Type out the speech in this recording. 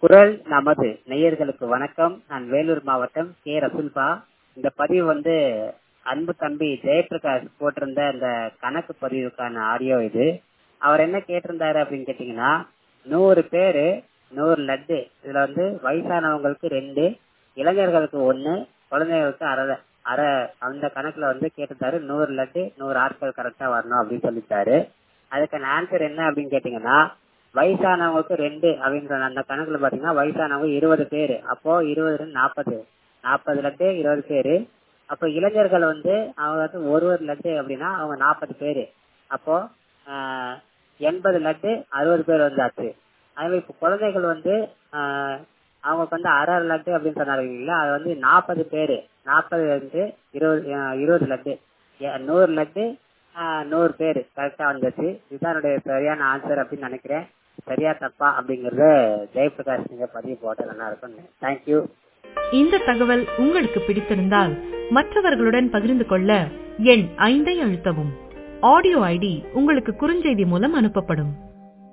குரல் நமது நேயர்களுக்கு வணக்கம் நான் வேலூர் மாவட்டம் கே ரசுல்பா இந்த பதிவு வந்து அன்பு தம்பி ஜெயபிரகாஷ் போட்டிருந்த இந்த கணக்கு பதிவுக்கான ஆடியோ இது அவர் என்ன கேட்டிருந்தாரு அப்படின்னு கேட்டீங்கன்னா நூறு பேரு நூறு லட்டு இதுல வந்து வயசானவங்களுக்கு ரெண்டு இளைஞர்களுக்கு ஒண்ணு குழந்தைகளுக்கு அரை அரை அந்த கணக்குல வந்து கேட்டிருந்தாரு நூறு லட்டு நூறு ஆட்கள் கரெக்டா வரணும் அப்படின்னு சொல்லிட்டாரு அதுக்கான ஆன்சர் என்ன அப்படின்னு கேட்டீங்கன்னா வயசானவங்களுக்கு ரெண்டு அப்படின்ற அந்த கணக்குல பாத்தீங்கன்னா வயசானவங்க இருபது பேரு அப்போ இருபது ரெண்டு நாற்பது நாற்பது லட்டு இருபது பேரு அப்போ இளைஞர்கள் வந்து அவங்க வந்து ஒரு ஒரு லட்டு அப்படின்னா அவங்க நாற்பது பேரு அப்போ ஆஹ், எண்பது லட்டு அறுபது பேர் வந்தாச்சு அதே இப்போ குழந்தைகள் வந்து ஆஹ், அவங்களுக்கு வந்து அரை அரை லட்டு அப்படின்னு சொன்னாங்க இல்லைங்களா அது வந்து நாற்பது பேரு நாற்பது வந்து இருபது ஆஹ், இருபது லட்டு ஏ- நூறு லட்டு ஆஹ், நூறு பேர் கரெக்டா வந்துச்சு இதுதான் என்னுடைய சரியான ஆன்சர் அப்படின்னு நினைக்கிறேன் சரியா தப்பா அப்படிங்கறத ஜெயபிரகாஷ் நீங்க பதிவு போட்ட நல்லா இருக்கும் தேங்க்யூ இந்த தகவல் உங்களுக்கு பிடித்திருந்தால் மற்றவர்களுடன் பகிர்ந்து கொள்ள எண் ஐந்தை அழுத்தவும் ஆடியோ ஐடி உங்களுக்கு குறுஞ்செய்தி மூலம் அனுப்பப்படும்